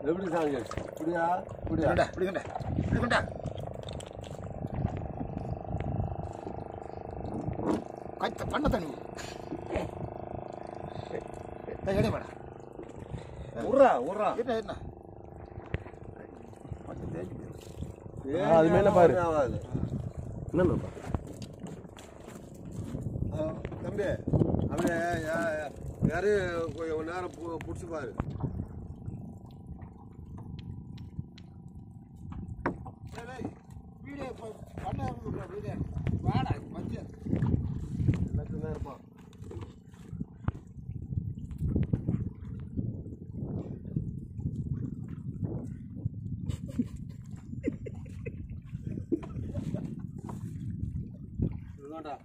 எப்படி சாங்க இப்படியா இப்படியா கொண்டா இப்படி கொண்டா இப்படி கொண்டா கத்த பண்ண தண்ணி எடை வேடா உர்றா உர்றா என்ன என்ன கொஞ்சம் தேஞ்சு போயிடும் ஆ, அது மேல பாரு ஆகாது என்ன தம்பி அப்படியே யா- யாரு கொஞ்சம் நேரம் பு- புடிச்சு பாரு வீடியோ பண்ண வீடியோ வாடா மஞ்சள் எல்லாத்துக்கும் தான் இருப்பான் இதுதான்டா.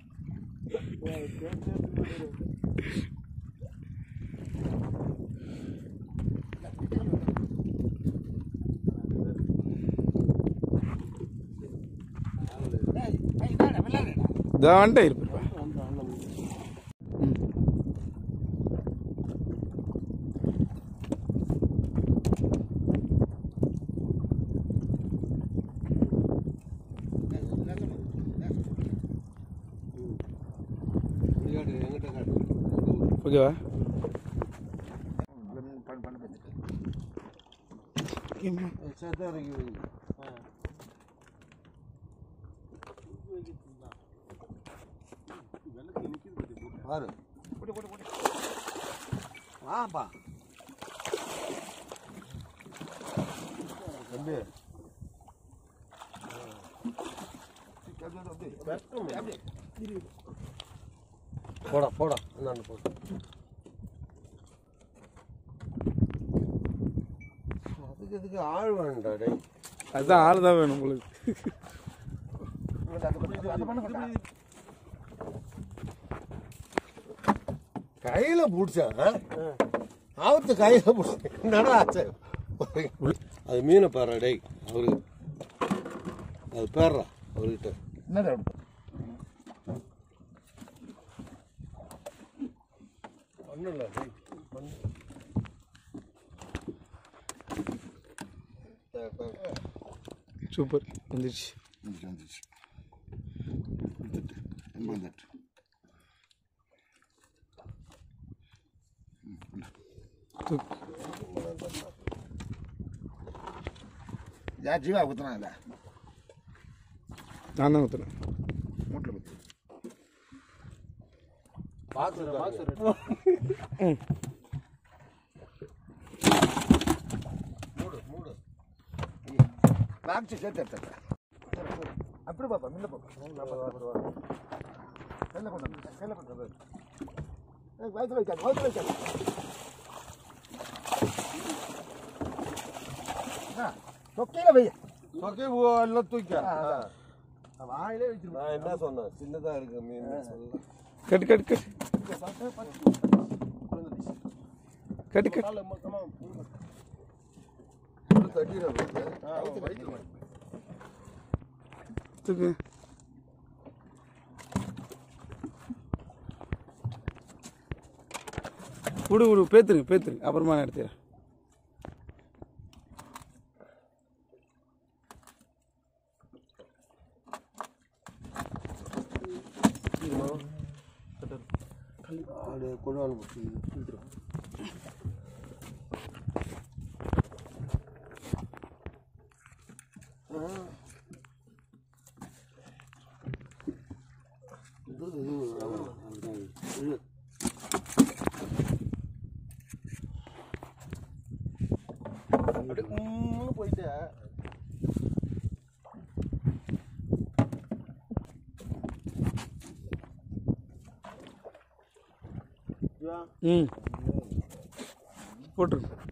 டேய் ஏய் வாடா விளையாடுடா தாண்டா இருப்பா இப்படி காட்டு, எங்கிட்ட காட்டு. ஓகேவா பண்ண பண்ண பார்த்துட்டு சேர்த்து இறக்கி வை. பாரு போட்டு போட்டு போட்டு வாப்பா தம்பி போடா போடா நான் போட அதுக்கு இதுக்கு ஆள் வேணும்டா டேய் அதுதான் ஆள் தான் வேணும் உங்களுக்கு அது பண்ண கொண்டா கையில பிடிச்சான் ஆபத்து கையில பிடிச்ச என்னடா ஆச்சு அது மீனை பாரு டேய் அவரு அது பேர்றா அவர்கிட்ட என்னடா ஒன்றும் இல்லை டேய் பண்ணு. சூப்பர் வந்துருச்சு வந்துச்சு வந்துச்சு வந்துட்டு எங்கே வந்துட்டு தூக்கு யா ஜீவா குத்துனா இல்லை நான் தான் ஊற்றுறேன் மூட்டில் குத்து மூடு மூடு பாக்ஸ் சேர்த்து எடுத்துட்டேன் அப்படி பாப்பா முன்ன பாப்பா கையில் கொண்டு வந்து கையில் கொண்டு வந்து வயிற்றுல வைக்காது வயிற்றுல வைக்காது தொக்கையில் வை சொக்கை எல்லாம் தூக்கி ஆ, அதான். வாயிலே வச்சிருக்கோம் நான் என்ன சொன்னேன் சின்னதா இருக்கு மீன் சொல்ல கட்டு கட்டு கட்டு கட்டு கட்டு தூக்கு விடு விடு பேத்துருங்க பேத்துருங்க அப்புறமா நான் எடுத்துக்கிறேன் அப்படியே கொண்டு வந்து போயிட்டு ம் போட்டுருங்க